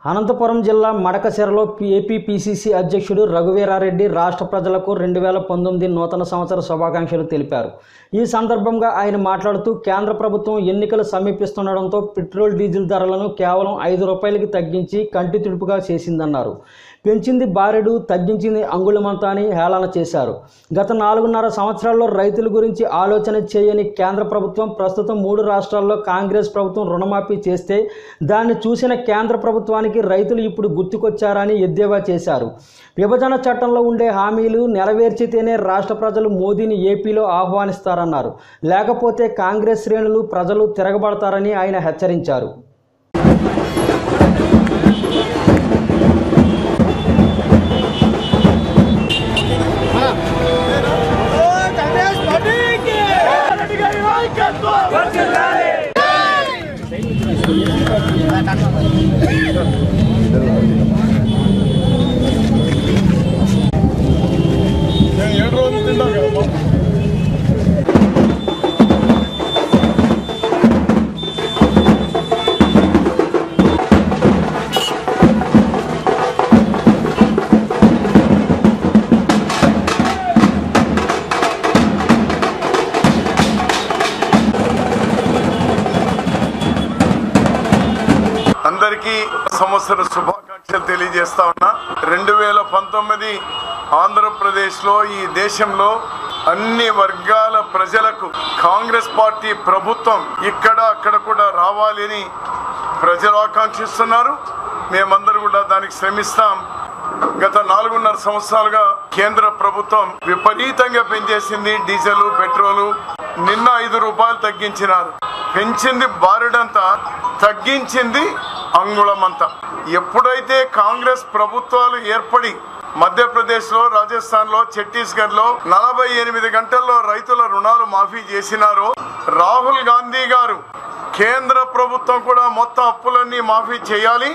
అనంతపురం జిల్లా మడకశిరలో ఏపీపీసీసీ అధ్యక్షుడు రఘువీరారెడ్డి రాష్ట్ర ప్రజలకు రెండు వేల పంతొమ్మిది నూతన సంవత్సర శుభాకాంక్షలు తెలిపారు ఈ సందర్భంగా ఆయన మాట్లాడుతూ కేంద్ర ప్రభుత్వం ఎన్నికలు సమీపిస్తుండడంతో పెట్రోల్ డీజిల్ ధరలను కేవలం ఐదు రూపాయలకి తగ్గించి కంటి తుడుపుగా చేసిందన్నారు పెంచింది బారెడు తగ్గించింది అంగుళమంతా అని హేళన చేశారు గత నాలుగున్నర సంవత్సరాల్లో రైతుల గురించి ఆలోచన చేయని కేంద్ర ప్రభుత్వం ప్రస్తుతం మూడు రాష్ట్రాల్లో కాంగ్రెస్ ప్రభుత్వం రుణమాఫీ చేస్తే దాన్ని చూసిన కేంద్ర ప్రభుత్వానికి రైతులు ఇప్పుడు గుర్తుకొచ్చారని ఎద్దేవా చేశారు విభజన చట్టంలో ఉండే హామీలు నెరవేర్చితేనే రాష్ట్ర ప్రజలు మోదీని ఏపీలో ఆహ్వానిస్తారన్నారు లేకపోతే కాంగ్రెస్ శ్రేణులు ప్రజలు తిరగబడతారని ఆయన హెచ్చరించారు కాంగ్రెస్ పార్టీకి రెడ్డి గారి నాయకత్వం ఏడు రోజులు తింటాం కదా అందరికీ సంవత్సర శుభాకాంక్షలు తెలియజేస్తా ఉన్నా రెండు వేల పంతొమ్మిది ఆంధ్రప్రదేశ్లో ఈ దేశంలో అన్ని వర్గాల ప్రజలకు కాంగ్రెస్ పార్టీ ప్రభుత్వం ఇక్కడ అక్కడ కూడా రావాలని ప్రజలు ఆకాంక్షిస్తున్నారు మేమందరూ కూడా దానికి శ్రమిస్తాం గత నాలుగున్నర సంవత్సరాలుగా కేంద్ర ప్రభుత్వం విపరీతంగా పెంచేసింది డీజిల్ పెట్రోలు నిన్న ఐదు రూపాయలు తగ్గించినారు పెంచింది బారుడంతా తగ్గించింది అంగుళమంతా ఎప్పుడైతే కాంగ్రెస్ ప్రభుత్వాలు ఏర్పడి మధ్యప్రదేశ్లో రాజస్థాన్లో ఛత్తీస్గఢ్లో నలభై ఎనిమిది గంటల్లో రైతుల రుణాలు మాఫీ చేసినారో రాహుల్ గాంధీ గారు కేంద్ర ప్రభుత్వం కూడా మొత్తం అప్పులన్నీ మాఫీ చేయాలి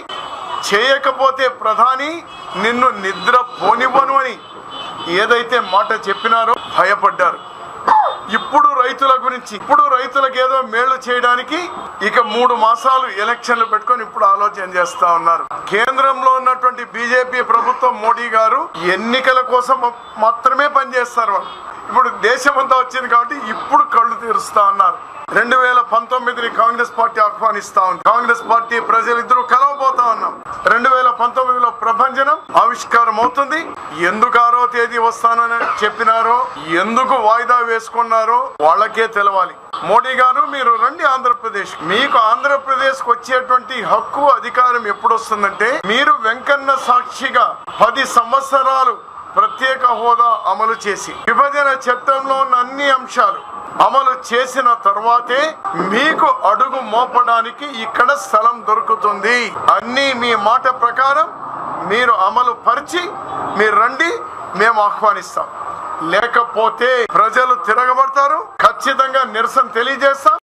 చేయకపోతే ప్రధాని నిన్ను నిద్ర పోనివ్వను అని ఏదైతే మాట చెప్పినారో భయపడ్డారు ఇప్పుడు రైతుల గురించి ఇప్పుడు రైతులకు ఏదో మేళ్లు చేయడానికి ఇక మూడు మాసాలు ఎలక్షన్లు పెట్టుకొని ఇప్పుడు ఆలోచన చేస్తా ఉన్నారు కేంద్రంలో ఉన్నటువంటి బీజేపీ ప్రభుత్వం మోడీ గారు ఎన్నికల కోసం మాత్రమే పనిచేస్తారు వాళ్ళు ఇప్పుడు దేశం అంతా వచ్చింది కాబట్టి ఇప్పుడు కళ్ళు తెరుస్తా ఉన్నారు రెండు వేల పంతొమ్మిదిని కాంగ్రెస్ పార్టీ ఆహ్వానిస్తా ఉంది కాంగ్రెస్ పార్టీ ప్రజలిద్దరూ కలవబోతా ఉన్నాం రెండు వేల పంతొమ్మిదిలో ప్రభంజనం ఆవిష్కారం అవుతుంది ఎందుకు ఆరో తేదీ వస్తానని చెప్పినారో ఎందుకు వాయిదా వేసుకున్నారో వాళ్ళకే తెలవాలి మోడీ గారు మీరు రండి ఆంధ్రప్రదేశ్ మీకు ఆంధ్రప్రదేశ్ వచ్చేటువంటి హక్కు అధికారం ఎప్పుడు వస్తుందంటే మీరు వెంకన్న సాక్షిగా పది సంవత్సరాలు ప్రత్యేక హోదా అమలు చేసి విభజన చట్టంలో ఉన్న అన్ని అంశాలు అమలు చేసిన తర్వాతే మీకు అడుగు మోపడానికి ఇక్కడ స్థలం దొరుకుతుంది అన్ని మీ మాట ప్రకారం మీరు అమలు పరిచి మీరు రండి మేము ఆహ్వానిస్తాం లేకపోతే ప్రజలు తిరగబడతారు ఖచ్చితంగా నిరసన తెలియజేస్తాం